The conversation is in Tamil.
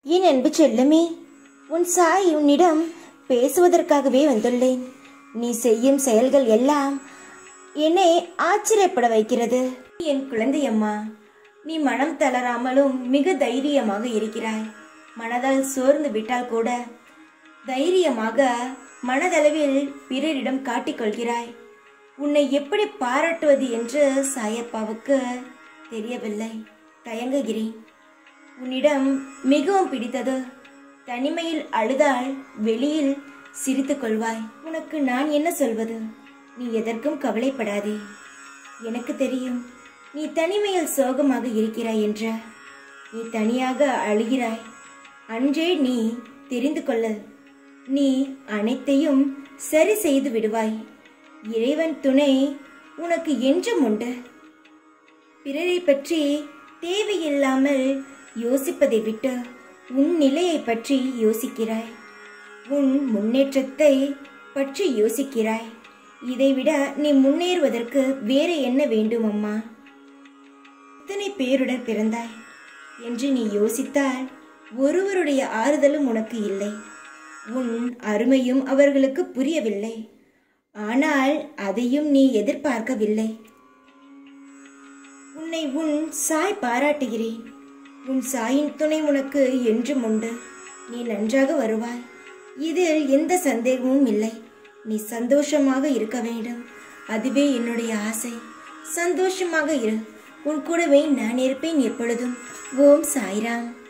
என் அன்பு செல்லமே உன் சாய் உன்னிடம் பேசுவதற்காகவே வந்துள்ளேன் நீ செய்யும் செயல்கள் எல்லாம் என்னை ஆச்சரியப்பட வைக்கிறது என் குழந்தையம்மா நீ மனம் தளராமலும் மிக தைரியமாக இருக்கிறாய் மனதால் சோர்ந்து விட்டால் கூட தைரியமாக மனதளவில் பிறரிடம் காட்டிக்கொள்கிறாய் உன்னை எப்படி பாராட்டுவது என்று சாயப்பாவுக்கு தெரியவில்லை தயங்குகிறேன் உன்னிடம் மிகவும் பிடித்தது தனிமையில் அழுதால் வெளியில் சிரித்துக் கொள்வாய் உனக்கு நான் என்ன சொல்வது நீ எதற்கும் கவலைப்படாதே எனக்கு தெரியும் நீ தனிமையில் சோகமாக இருக்கிறாய் என்ற நீ தனியாக அழுகிறாய் அன்றே நீ தெரிந்து கொள்ள நீ அனைத்தையும் சரி செய்து விடுவாய் இறைவன் துணை உனக்கு என்றும் உண்டு பிறரை பற்றி தேவையில்லாமல் யோசிப்பதை விட்டு உன் நிலையை பற்றி யோசிக்கிறாய் உன் முன்னேற்றத்தை பற்றி யோசிக்கிறாய் இதைவிட நீ முன்னேறுவதற்கு வேற என்ன வேண்டும் அம்மா இத்தனை பேருடன் பிறந்தாய் என்று நீ யோசித்தால் ஒருவருடைய ஆறுதலும் உனக்கு இல்லை உன் அருமையும் அவர்களுக்கு புரியவில்லை ஆனால் அதையும் நீ எதிர்பார்க்கவில்லை உன்னை உன் சாய் பாராட்டுகிறேன் உன் சாயின் துணை உனக்கு என்றும் உண்டு நீ நன்றாக வருவாய் இதில் எந்த சந்தேகமும் இல்லை நீ சந்தோஷமாக இருக்க வேண்டும் அதுவே என்னுடைய ஆசை சந்தோஷமாக இரு உன் கூடவே நான் இருப்பேன் எப்பொழுதும் ஓம் சாய்ராம்